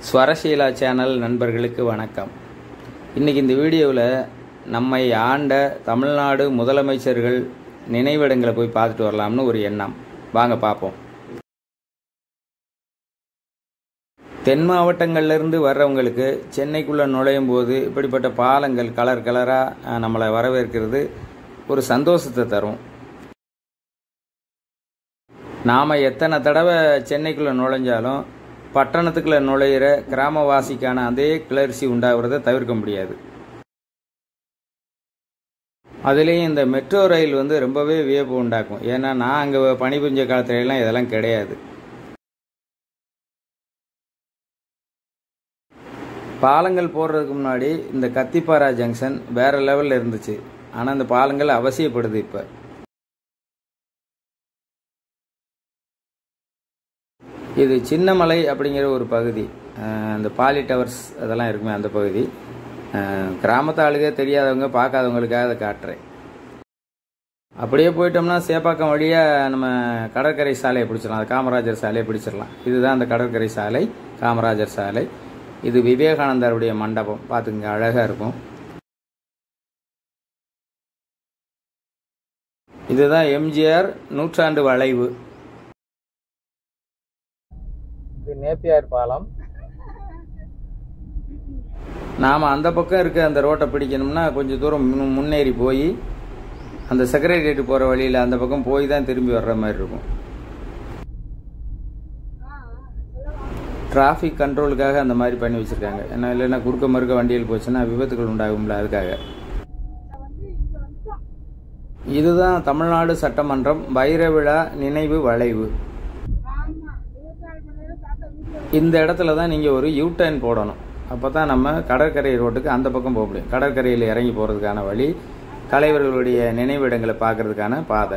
ஸ்வரசீலா channel நண்பர்களுக்கு வணக்கம் இன்றைக்கி இந்த வீடியோவில் நம்மை ஆண்ட தமிழ்நாடு முதலமைச்சர்கள் நினைவிடங்களை போய் பார்த்துட்டு வரலாம்னு ஒரு எண்ணம் வாங்க பார்ப்போம் தென் மாவட்டங்கள்லேருந்து வர்றவங்களுக்கு சென்னைக்குள்ளே நுழையும் போது இப்படிப்பட்ட பாலங்கள் கலர் கலராக நம்மளை வரவேற்கிறது ஒரு சந்தோஷத்தை தரும் நாம் எத்தனை தடவை சென்னைக்குள்ளே நுழைஞ்சாலும் பட்டணத்துக்குள்ளே நுழையிற கிராமவாசிக்கான அதே கிளர்ச்சி உண்டாகிறத தவிர்க்க முடியாது அதுலேயும் இந்த மெட்ரோ ரயில் வந்து ரொம்பவே வியப்பு உண்டாக்கும் ஏன்னா நான் அங்கே பணிபுரிஞ்ச காலத்துலலாம் இதெல்லாம் கிடையாது பாலங்கள் போடுறதுக்கு முன்னாடி இந்த கத்திப்பாரா ஜங்ஷன் வேற லெவலில் இருந்துச்சு ஆனால் இந்த பாலங்கள் அவசியப்படுது இப்போ இது சின்னமலை அப்படிங்கிற ஒரு பகுதி இந்த பாலி டவர்ஸ் அதெல்லாம் இருக்குமே அந்த பகுதி கிராமத்து ஆளுக தெரியாதவங்க பார்க்காதவங்களுக்காக அதை காட்டுறேன் அப்படியே போயிட்டோம்னா சேப்பாக்கம் வழியாக நம்ம கடற்கரை சாலையை பிடிச்சிடலாம் அது காமராஜர் சாலையை பிடிச்சிடலாம் இதுதான் அந்த கடற்கரை சாலை காமராஜர் சாலை இது விவேகானந்தருடைய மண்டபம் பார்த்துங்க அழகாக இருக்கும் இதுதான் எம்ஜிஆர் நூற்றாண்டு வளைவு இது நேப்பியார் பாலம் நாம் அந்த பக்கம் இருக்க அந்த ரோட்டை பிடிக்கணும்னா கொஞ்சம் தூரம் முன் முன்னேறி போய் அந்த செக்ரட்டரியேட் போகிற வழியில் அந்த பக்கம் போய் தான் திரும்பி வர்ற மாதிரி இருக்கும் டிராஃபிக் கண்ட்ரோலுக்காக அந்த மாதிரி பண்ணி வச்சுருக்காங்க ஏன்னா இல்லைன்னா குறுக்க மறுக்க வண்டியில் போச்சுன்னா விபத்துகள் உண்டாகும்ல அதுக்காக இதுதான் தமிழ்நாடு சட்டமன்றம் வைர விழா நினைவு வளைவு இந்த இடத்துல தான் நீங்கள் ஒரு யூ டர்ன் போடணும் அப்போ தான் நம்ம கடற்கரை ரோட்டுக்கு அந்த பக்கம் போக முடியும் கடற்கரையில் இறங்கி போகிறதுக்கான வழி தலைவர்களுடைய நினைவிடங்களை பார்க்கறதுக்கான பாதை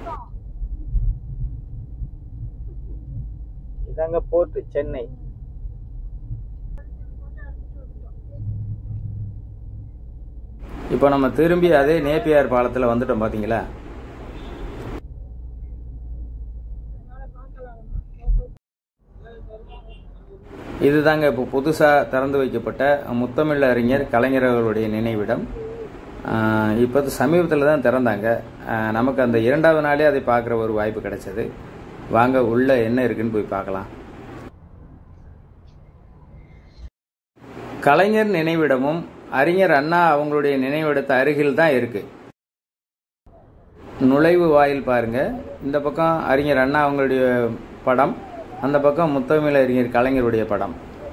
இதாங்க போர்ட் சென்னை இப்போ நம்ம திரும்பி அதே நேப்பியார் பாலத்தில் வந்துட்டோம் பார்த்தீங்களா இதுதாங்க இப்போ புதுசாக திறந்து வைக்கப்பட்ட முத்தமிழ் அறிஞர் கலைஞர் அவர்களுடைய நினைவிடம் இப்போ சமீபத்தில் தான் திறந்தாங்க நமக்கு அந்த இரண்டாவது நாளே அதை பார்க்குற ஒரு வாய்ப்பு கிடைச்சது வாங்க உள்ள என்ன இருக்குன்னு போய் பார்க்கலாம் கலைஞர் நினைவிடமும் அறிஞர் அண்ணா அவங்களுடைய நினைவிடத்து அருகில் தான் இருக்கு நுழைவு வாயில் பாருங்க இந்த பக்கம் அறிஞர் அண்ணா அவங்களுடைய படம் அந்த பக்கம் முத்தமிழ் அறிஞர் கலைஞருடைய படம்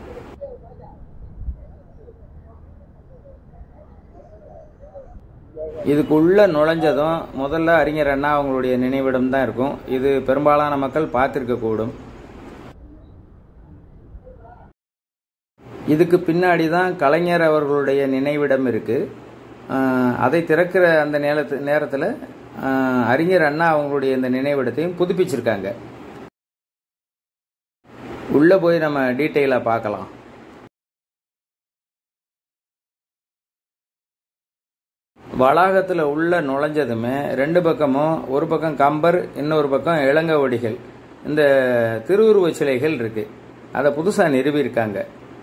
இதுக்குள்ள நுழைஞ்சதும் முதல்ல அறிஞர் அண்ணா அவங்களுடைய நினைவிடம் தான் இருக்கும் இது பெரும்பாலான மக்கள் பார்த்திருக்க கூடும் இதுக்கு பின்னாடி தான் கலைஞர் அவர்களுடைய நினைவிடம் இருக்கு அதை திறக்கிற அந்த நேரத்து நேரத்தில் அறிஞர் அண்ணா அவங்களுடைய இந்த நினைவிடத்தையும் புதுப்பிச்சிருக்காங்க உள்ளே போய் நம்ம டீட்டெயிலாக பார்க்கலாம் வளாகத்தில் உள்ள நுழைஞ்சதுமே ரெண்டு பக்கமும் ஒரு பக்கம் கம்பர் இன்னொரு பக்கம் இளங்கவடிகள் இந்த திருவுருவ சிலைகள் இருக்கு அதை புதுசாக நிறுவியிருக்காங்க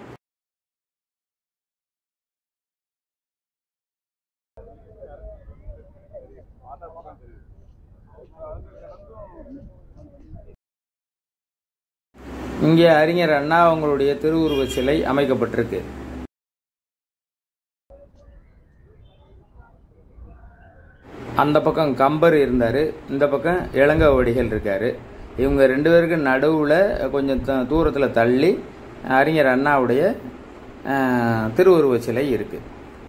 இங்கே அறிஞர் அண்ணா அவங்களுடைய திருவுருவ சிலை அமைக்கப்பட்டிருக்கு அந்த பக்கம் கம்பர் இருந்தார் இந்த பக்கம் இளங்கவடிகள் இருக்கார் இவங்க ரெண்டு பேருக்கு நடுவில் கொஞ்சம் தூரத்தில் தள்ளி அறிஞர் அண்ணாவுடைய திருவுருவ சிலை இருக்குது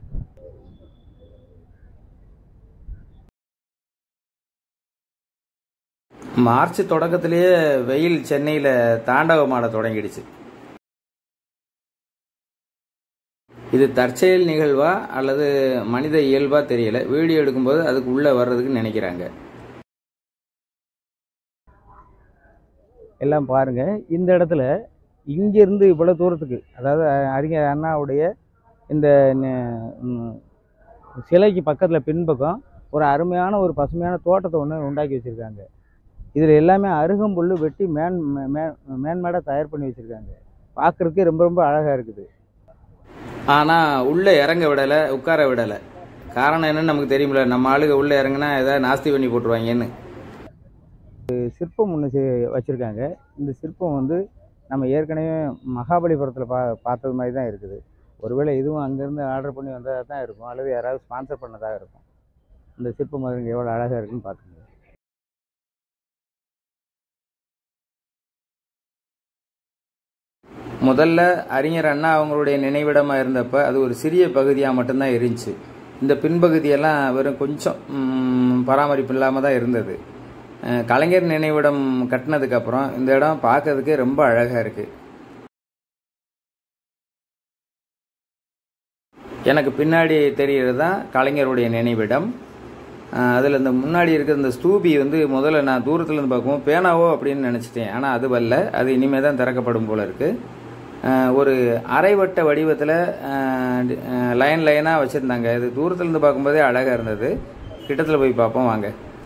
மார்ச் தொடக்கத்திலேயே வெயில் சென்னையில் தாண்டவமாட தொடங்கிடுச்சு இது தற்செயல் நிகழ்வா அல்லது மனித இயல்பா தெரியல வீடியோ எடுக்கும்போது அதுக்கு உள்ளே வர்றதுக்கு நினைக்கிறாங்க எல்லாம் பாருங்க இந்த இடத்துல இங்கிருந்து இவ்வளோ தூரத்துக்கு அதாவது அறிஞர் அண்ணாவுடைய இந்த சிலைக்கு பக்கத்தில் பின்பக்கம் ஒரு அருமையான ஒரு பசுமையான தோட்டத்தை ஒன்று உண்டாக்கி வச்சுருக்காங்க இதில் எல்லாமே அருகம்புல் வெட்டி மேன் மே மேன்மேடாக தயார் பண்ணி வச்சுருக்காங்க பார்க்குறதுக்கே ரொம்ப ரொம்ப அழகாக இருக்குது ஆனால் உள்ளே இறங்க விடலை உட்கார விடலை காரணம் என்னன்னு நமக்கு தெரியுமில்ல நம்ம ஆளுங்க உள்ளே இறங்குனா ஏதாவது நாஸ்தி பண்ணி போட்டுருவாங்கன்னு சிற்பம் ஒன்று வச்சுருக்காங்க இந்த சிற்பம் வந்து நம்ம ஏற்கனவே மகாபலிபுரத்தில் பா பார்த்தது மாதிரி தான் இருக்குது ஒருவேளை இதுவும் அங்கேருந்து ஆர்டர் பண்ணி வந்ததாக தான் இருக்கும் அல்லது யாராவது ஸ்பான்சர் பண்ணதாக இருக்கும் இந்த சிற்பம் அதுங்க எவ்வளோ அழகாக இருக்குன்னு பார்த்துங்க முதல்ல அறிஞர் அண்ணா அவங்களுடைய நினைவிடமாக இருந்தப்ப அது ஒரு சிறிய பகுதியாக மட்டும்தான் இருந்துச்சு இந்த பின்பகுதியெல்லாம் வெறும் கொஞ்சம் ம், பராமரிப்பு இல்லாமல் தான் இருந்தது அஹ், கலைஞர் நினைவிடம் கட்டினதுக்கப்புறம் இந்த இடம் பார்க்கறதுக்கே ரொம்ப அழகாக இருக்குது எனக்கு பின்னாடி தெரிகிறது தான் கலைஞருடைய நினைவிடம் அதில் இந்த முன்னாடி இருக்கிற இந்த ஸ்தூபி வந்து முதல்ல நான் தூரத்துல இருந்து பார்க்கும்போது பேனாவோ அப்படின்னு நினச்சிட்டேன் ஆனால் அது வரல அது இனிமேல் தான் திறக்கப்படும் போல இருக்குது ஒரு அரைவட்ட வடிவத்தில் லைன் லைனாக வச்சுருந்தாங்க இது தூரத்துல இருந்து பார்க்கும்போதே அழகாக இருந்தது கிட்டத்தில் போய் பார்ப்போம் வாங்க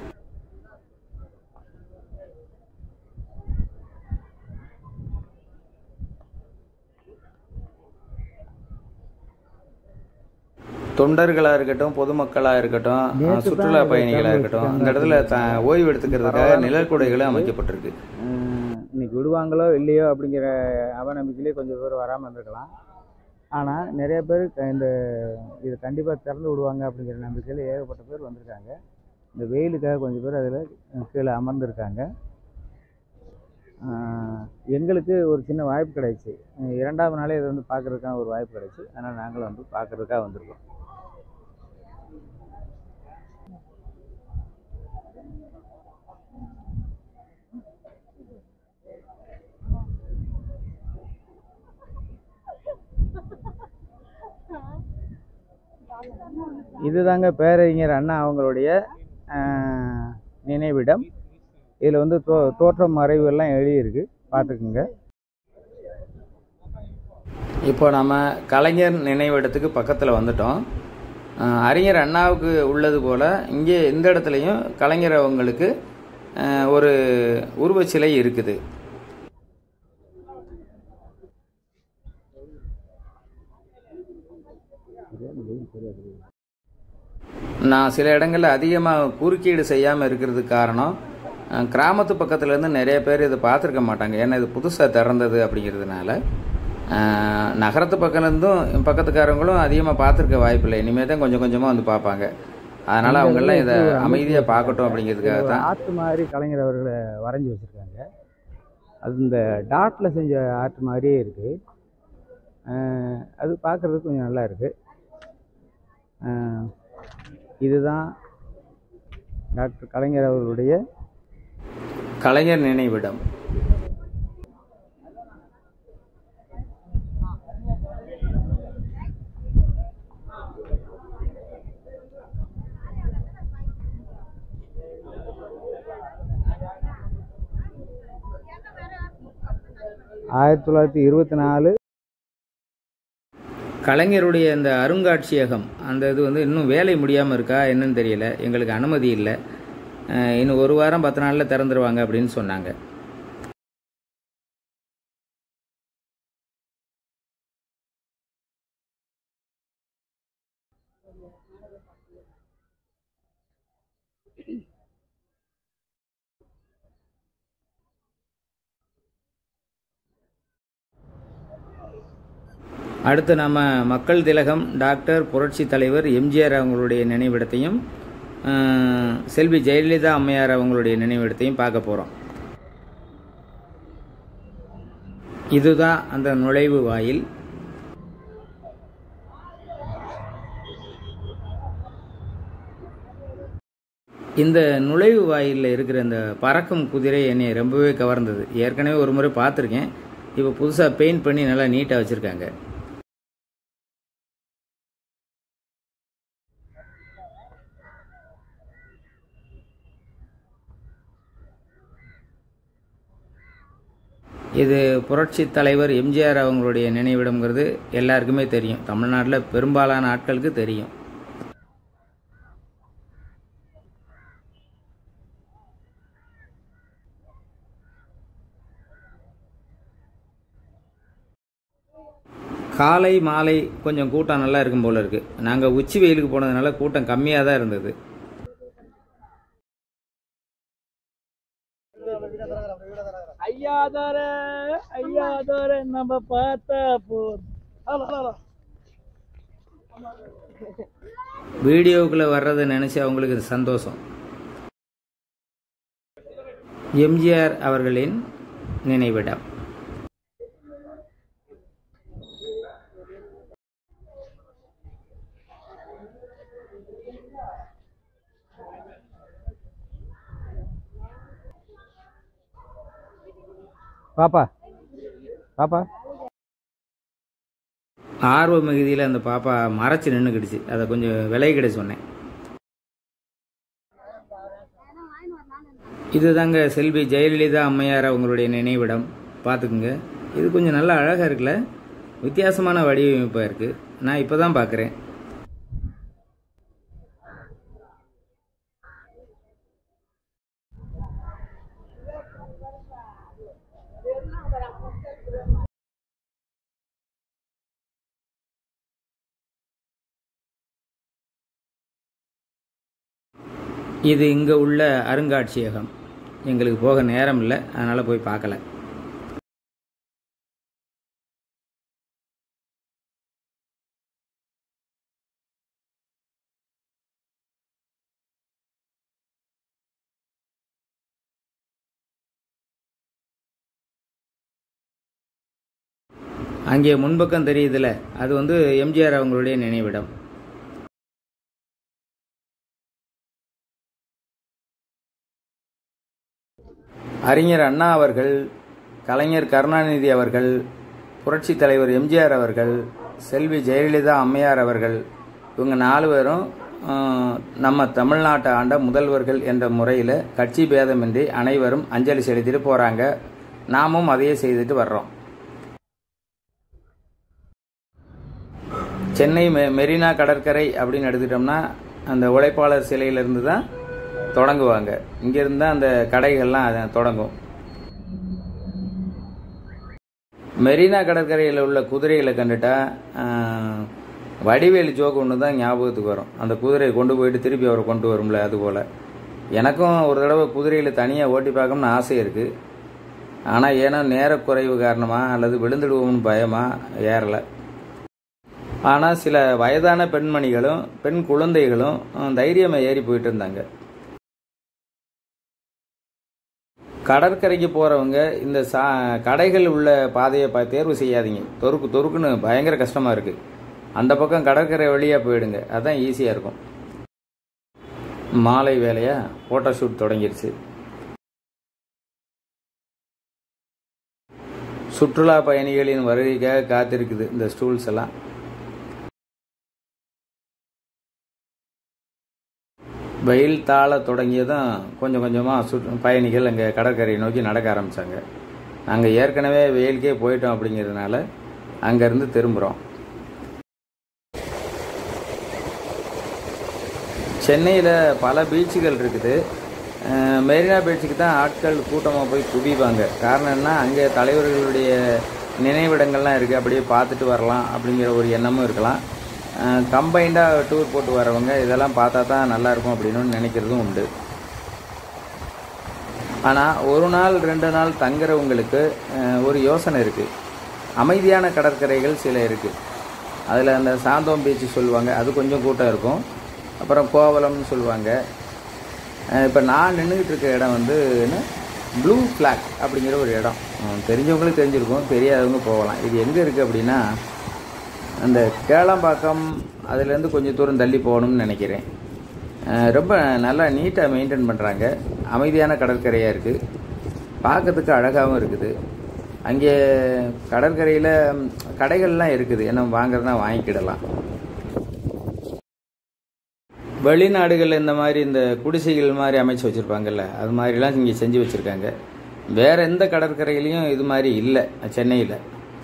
தொண்டர்களாக இருக்கட்டும் பொதுமக்களாக இருக்கட்டும் நேத்து தான் சுற்றுலா இதை பயணிகளாக திறந்து இருக்கட்டும் வச்சிருக்காங்க. இந்த இடத்துல த ஓய்வு எடுத்துக்கிறதுக்காக நிழற்குடைகளும் அமைக்கப்பட்டிருக்கு அஹ் இன்னைக்கு விடுவாங்களோ இல்லையோ அப்படிங்கிற அவநம்பிக்கையிலே கொஞ்சம் பேர் வராமல் இருந்திருக்கலாம் ஆனால் நிறைய பேர் க- இந்த இது கண்டிப்பாக திறந்து விடுவாங்க அப்படிங்கிற நம்பிக்கையில் ஏகப்பட்ட பேர் வந்திருக்காங்க இந்த வெயிலுக்காக கொஞ்சம் பேர் அதில் கீழே அமர்ந்திருக்காங்க அஹ் எங்களுக்கு ஒரு சின்ன வாய்ப்பு கிடைச்சு அஹ் இரண்டாவது நாளே இதை வந்து பார்க்கறதுக்கான ஒரு வாய்ப்பு கிடைச்சு அதனால் நாங்களும் வந்து பார்க்கறதுக்காக வந்திருக்கோம் இதுதாங்க பேரறிஞர் அண்ணா அவங்களுடைய அஹ், நினைவிடம் இதில் வந்து தோ தோற்றம் மறைவு எல்லாம் எழுதியிருக்கு பார்த்துக்குங்க இப்போ நம்ம கலைஞர் நினைவிடத்துக்கு பக்கத்தில் வந்துட்டோம் அஹ் அறிஞர் அண்ணாவுக்கு உள்ளது போல் இங்கே இந்த இடத்துலையும் கலைஞர் அவங்களுக்கு அஹ், ஒரு உருவச்சிலை இருக்குது நான் சில இடங்களில் அதிகமாக குறுக்கீடு செய்யாமல் இருக்கிறதுக்கு காரணம் அஹ், கிராமத்து பக்கத்துலேருந்து நிறைய பேர் இதை பார்த்துருக்க மாட்டாங்க ஏன்னா இது புதுசாக திறந்தது அப்படிங்கிறதுனால அஹ், நகரத்து பக்கத்துலேருந்தும் பக்கத்துக்காரங்களும் அதிகமாக பார்த்துருக்க வாய்ப்பில்லை இனிமேல் தான் கொஞ்சம் கொஞ்சமாக வந்து பார்ப்பாங்க அதனால் அவங்கெல்லாம் இதை அமைதியாக பார்க்கட்டும் அப்படிங்கிறதுக்காக ஒரு தான் ஆர்ட் மாதிரி கலைஞர் அவர்களை வரைஞ்சி வச்சுருக்காங்க அது இந்த டாட்டில் செஞ்ச ஆர்ட் மாதிரியே இருக்குது அது பார்க்குறதுக்கு கொஞ்சம் நல்லா இருக்குது இதுதான் டாக்டர் கலைஞர் அவர்களுடைய கலைஞர் நினைவிடம் ஆயிரத்தி தொள்ளாயிரத்தி இருபத்தி நாலு கலைஞருடைய இந்த அருங்காட்சியகம் அந்த இது வந்து இன்னும் வேலை முடியாமல் இருக்கா என்னன்னு தெரியல எங்களுக்கு அனுமதி இல்லை அஹ் இன்னும் ஒரு வாரம் பத்து நாளில் திறந்துருவாங்க அப்படின்னு சொன்னாங்க அடுத்து நம்ம மக்கள் திலகம் டாக்டர் புரட்சி தலைவர் எம்ஜிஆர் அவங்களுடைய நினைவிடத்தையும் அஹ், செல்வி ஜெயலலிதா அம்மையார் அவங்களுடைய நினைவிடத்தையும் பார்க்க போகிறோம் இதுதான் அந்த நுழைவு வாயில் இந்த நுழைவு வாயிலில் இருக்கிற இந்த பறக்கும் குதிரை என்னை ரொம்பவே கவர்ந்தது ஏற்கனவே ஒரு முறை பார்த்துருக்கேன் இப்போ புதுசாக பெயிண்ட் பண்ணி நல்லா நீட்டாக வச்சுருக்காங்க இது புரட்சி தலைவர் எம்ஜிஆர் அவங்களுடைய நினைவிடம்ங்கிறது எல்லாருக்குமே தெரியும் தமிழ்நாட்டில் பெரும்பாலான ஆட்களுக்கு தெரியும் காலை மாலை கொஞ்சம் கூட்டம் நல்லா இருக்கும் போல இருக்கு நாங்கள் உச்சி வெயிலுக்கு போனதுனால கூட்டம் கம்மியாக தான் இருந்தது ஐயாதார ஐயாதார நம்ம பார்த்தா போதும் வீடியோக்குள்ளே வர்றதை நினச்சி அவங்களுக்கு இது சந்தோஷம் எம்ஜிஆர் அவர்களின் நினைவிடம் பாப்பா பாப்பா ஆர்வ மிகுதியில் அந்த பாப்பா மறைச்சு நின்றுக்கிடுச்சு அதை கொஞ்சம் விலகிக்கிட சொன்னேன் இதுதாங்க செல்வி ஜெயலலிதா அம்மையார் அவங்களுடைய நினைவிடம் பார்த்துக்குங்க இது கொஞ்சம் நல்லா அழகாக இருக்குல்ல வித்தியாசமான வடிவமைப்பாக இருக்குது நான் இப்போ தான் பார்க்குறேன் இது இங்கே உள்ள அருங்காட்சியகம் எங்களுக்கு போக நேரம் இல்லை அதனால் போய் பார்க்கல அங்கே முன்பக்கம் தெரியுதுல அது வந்து எம்ஜிஆர் அவங்களுடைய நினைவிடம் அறிஞர் அண்ணா அவர்கள் கலைஞர் கருணாநிதி அவர்கள் புரட்சித் தலைவர் எம்ஜிஆர் அவர்கள் செல்வி ஜெயலலிதா அம்மையார் அவர்கள் இவங்க நாலு பேரும் ஆஹ், நம்ம தமிழ்நாட்டை ஆண்ட முதல்வர்கள் என்ற முறையில் கட்சி பேதமின்றி அனைவரும் அஞ்சலி செலுத்திட்டு போகிறாங்க நாமும் அதையே செய்துட்டு வர்றோம் சென்னை மெ மெரினா கடற்கரை அப்படின்னு எடுத்துட்டோம்னா அந்த உழைப்பாளர் சிலையிலிருந்து தான் தொடங்குவாங்க இங்கேருந்து தான் அந்த கடைகள்லாம் அது தொடங்கும் மெரினா கடற்கரையில் உள்ள குதிரைகளை கண்டுட்டா ஆஹ், வடிவேலு ஜோக்கு ஒன்று தான் ஞாபகத்துக்கு வரும் அந்த குதிரையை கொண்டு போயிட்டு திருப்பி அவரை கொண்டு வரும்ல அது போல் எனக்கும் ஒரு தடவை குதிரையில் தனியாக ஓட்டி பார்க்கணும்னு ஆசை இருக்குது ஆனால் ஏன்னா நேரக்குறைவு காரணமாக அல்லது விழுந்துடுவோம்னு பயமாக ஏறலை ஆனால் சில வயதான பெண்மணிகளும் பெண் குழந்தைகளும் அஹ், தைரியமா ஏறி போயிட்டு இருந்தாங்க கடற்கரைக்கு போகிறவங்க இந்த சா கடைகள் உள்ள பாதையை ப தேர்வு செய்யாதீங்க தொறுக்கு தொறுக்குன்னு பயங்கர கஷ்டமாக இருக்குது அந்த பக்கம் கடற்கரை வழியாக போயிடுங்க அதான் ஈஸியாக இருக்கும் மாலை வேலையா ஃபோட்டோ ஷூட் தொடங்கிருச்சு சுற்றுலா பயணிகளின் வருகைக்காக காத்திருக்குது இந்த ஸ்டூல்ஸ் எல்லாம் வெயில் தாழ தொடங்கியதும் கொஞ்சம் கொஞ்சமாக சுற்று பயணிகள் அங்கே கடற்கரையை நோக்கி நடக்க ஆரம்பித்தாங்க நாங்கள் ஏற்கனவே வெயிலுக்கே போயிட்டோம் அப்படிங்கிறதுனால அங்கேருந்து திரும்புகிறோம் சென்னையில் பல பீச்சுகள் இருக்குது அஹ் மெரினா பீச்சுக்கு தான் ஆட்கள் கூட்டமாக போய் குவிவாங்க காரணம் என்ன அங்கே தலைவர்களுடைய நினைவிடங்கள்லாம் இருக்குது அப்படியே பார்த்துட்டு வரலாம் அப்படிங்கிற ஒரு எண்ணமும் இருக்கலாம் கம்பைண்டாக டூர் போட்டு வரவங்க இதெல்லாம் பார்த்தா தான் நல்லாயிருக்கும் அப்படின்னு நினைக்கிறதும் உண்டு ஆனால் ஒரு நாள் ரெண்டு நாள் தங்குறவங்களுக்கு அஹ், ஒரு யோசனை இருக்குது அமைதியான கடற்கரைகள் சில இருக்குது அதில் அந்த சாந்தோம் பீச்சு சொல்லுவாங்க அது கொஞ்சம் கூட்டம் இருக்கும் அப்புறம் கோவலம்னு சொல்லுவாங்க இப்போ நான் நின்றுக்கிட்டு இருக்க இடம் வந்து என்ன ப்ளூ ஃப்ளாக் அப்படிங்கிற ஒரு இடம் அஹ், தெரிஞ்சவங்களுக்கு தெரிஞ்சிருக்கும் தெரியாதவங்க போகலாம் இது எங்கே இருக்குது அப்படின்னா அந்த கேளம்பாக்கம் அதுலேருந்து கொஞ்சம் தூரம் தள்ளி போகணும்னு நினைக்கிறேன் அஹ் ரொம்ப நல்லா நீட்டாக மெயின்டைன் பண்ணுறாங்க அமைதியான கடற்கரையாக இருக்குது பார்க்கறதுக்கு அழகாகவும் இருக்குது அங்கே கடற்கரையில் ம், கடைகள்லாம் இருக்குது என்ன வாங்குறதுனா வாங்கிக்கிடலாம் வெளிநாடுகளில் இந்த மாதிரி இந்த குடிசைகள் மாதிரி அமைச்சு வச்சுருப்பாங்கல்ல அது மாதிரிலாம் இங்கே செஞ்சு வச்சுருக்காங்க வேறு எந்த கடற்கரையிலையும் இது மாதிரி இல்லை சென்னையில்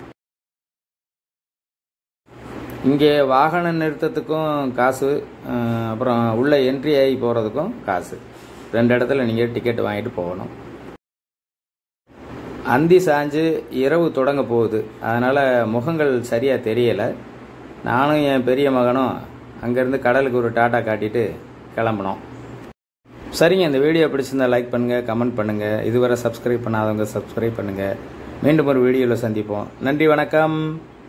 இங்கே வாகன நிறுத்தத்துக்கும் காசு அஹ், அப்புறம் உள்ள என்ட்ரி ஆகி போகிறதுக்கும் காசு ரெண்டு இடத்துல நீங்கள் டிக்கெட் வாங்கிட்டு போகணும் அந்தி சாஞ்சு இரவு தொடங்க போகுது அதனால் முகங்கள் சரியாக தெரியலை நானும் என் பெரிய மகனும் அங்கேருந்து கடலுக்கு ஒரு டாட்டா காட்டிட்டு கிளம்புனோம் சரிங்க இந்த வீடியோ பிடிச்சிருந்தா லைக் பண்ணுங்கள் கமெண்ட் பண்ணுங்கள் இதுவரை சப்ஸ்கிரைப் பண்ணாதவங்க சப்ஸ்கிரைப் பண்ணுங்கள் மீண்டும் ஒரு வீடியோவில் சந்திப்போம் நன்றி வணக்கம்